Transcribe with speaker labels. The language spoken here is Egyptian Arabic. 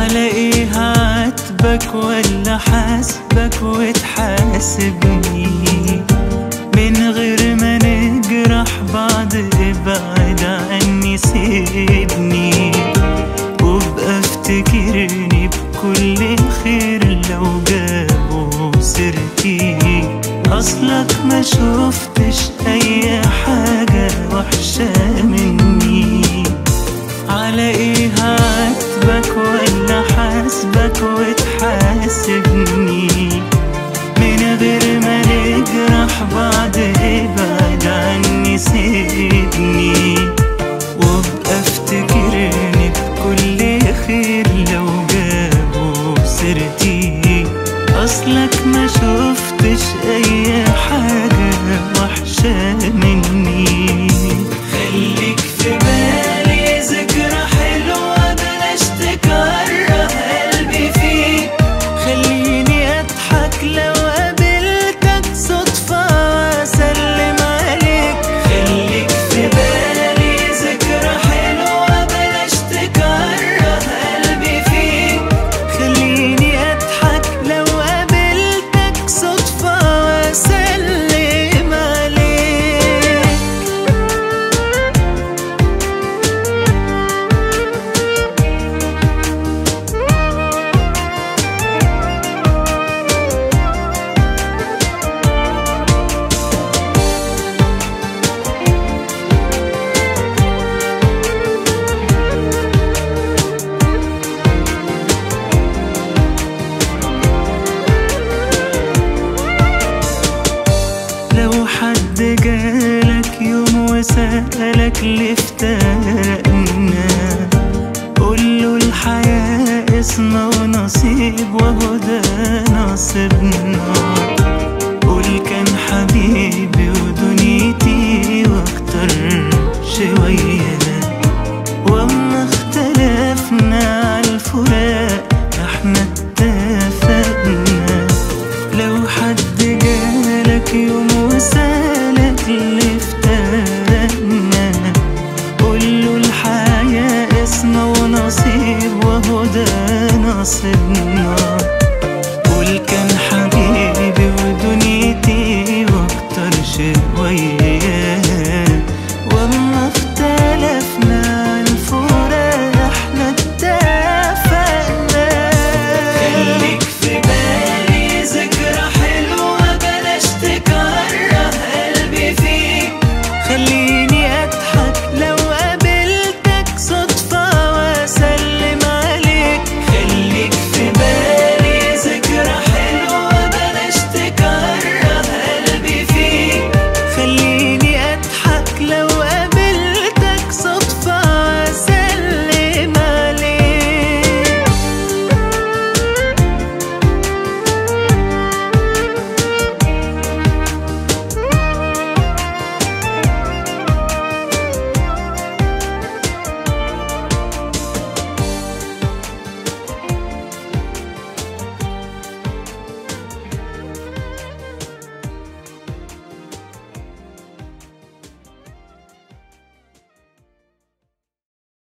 Speaker 1: على ايه هعاتبك ولا حاسبك وتحاسبني من غير ما نجرح بعض ابعد عني سيبني وابقى افتكرني بكل خير لو جابوا سيرتي اصلك ما شفتش اي حاجة وحشة مني على ايه هعاتبك ولا حاسبك وتحاسبني من غير ما نجرح بعض ابعد عني سيبني وابقى افتكرني بكل خير لو جابوا سيرتي اصلك ما شفتش اي حاجة وحشة مني خليك في بالي ذكرى حلوة بلاش تكره قلبي فيك خليني اضحك لو قابلتك صدفة واسلم عليك خليك في بالي ذكرى حلوة بلاش تكره قلبي فيك خليني اضحك لو قابلتك صدفة واسلم عليك لو حد جالك يوم وسألك ليه افترقنا قوله الحياة اسمه ونصيب وهو ده نصيبنا قول كان حبيبي ودنيتي واختار شوية واما اختلفنا عالفراق احنا اتفقنا لو حد جالك يوم وسالك اللي افترقنا قوله الحياة اسمه ونصيب وهو ده نصيبنا